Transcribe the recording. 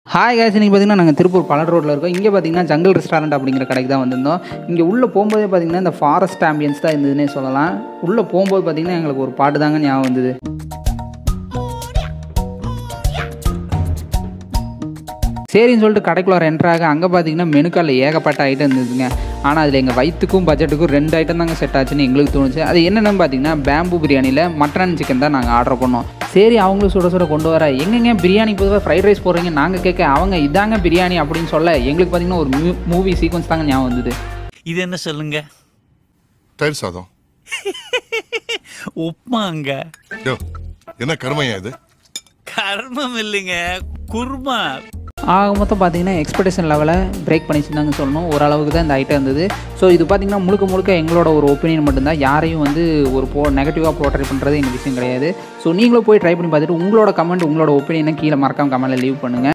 hi guys இன்னைக்கு பார்த்தீங்கன்னா நாங்கள் திருப்பூர் பலர் ரோட்டில் இருக்கோம் இங்கே பார்த்தீங்கன்னா ஜங்கல் ரெஸ்டாரண்ட் அப்படிங்கிற கடைக்கு தான் வந்திருந்தோம் இங்கே உள்ளே போகும்போதே பார்த்தீங்கன்னா இந்த ஃபாரஸ்ட் ஆம்பியன்ஸ் தான் இருந்ததுன்னே சொல்லலாம் உள்ளே போகும்போது பார்த்தீங்கன்னா எங்களுக்கு ஒரு பாட்டு தாங்க ஞாபகம் வந்தது சரின்னு சொல்லிட்டு கடைக்குள்ளார என்ட்ராக அங்கே பார்த்தீங்கன்னா மெனுக்காலில் ஏகப்பட்ட ஐட்டம் இருந்ததுங்க ஆனால் அதில் எங்கள் வயிற்றுக்கும் பட்ஜெட்டுக்கும் ரெண்டு ஐட்டம் தாங்க செட் ஆச்சுன்னு எங்களுக்கு தோணுச்சு அது என்னென்னு பார்த்தீங்கன்னா பேம்பு பிரியாணியில் மட்டன் சிக்கன் தான் நாங்கள் ஆர்டர் பண்ணோம் சரி அவங்களும் சுட சுட கொண்டு வர எங்கெங்க பிரியாணி பொதுவாக ஃப்ரைட் ரைஸ் போடுறீங்க நாங்கள் கேட்க அவங்க இதாங்க பிரியாணி அப்படின்னு சொல்ல எங்களுக்கு பார்த்தீங்கன்னா ஒரு மூவி சீக்வன்ஸ் தாங்க ஞாபகம் வந்தது இது என்ன சொல்லுங்க தயிர் சாதம் உப்மாங்க யோ என்ன கருமையா இது கர்மம் இல்லைங்க குருமா ஆக மொத்தம் பார்த்தீங்கன்னா எக்ஸ்பெக்டேஷன் லெவலை பிரேக் பண்ணிச்சுருந்தாங்க சொல்லணும் ஓரளவுக்கு தான் இந்த ஐட்டம் இருந்தது ஸோ இது பார்த்தீங்கன்னா முழுக்க முழுக்க எங்களோட ஒரு ஒப்பீனியன் மட்டும்தான் யாரையும் வந்து ஒரு போ நெகட்டிவாக போர்ட்ரை பண்ணுறது எங்கள் விஷயம் கிடையாது ஸோ நீங்களும் போய் ட்ரை பண்ணி பார்த்துட்டு உங்களோட கமெண்ட் உங்களோட ஒப்பீனியனை கீழே மறக்காம கமெண்ட்டில் லீவ் பண்ணுங்கள்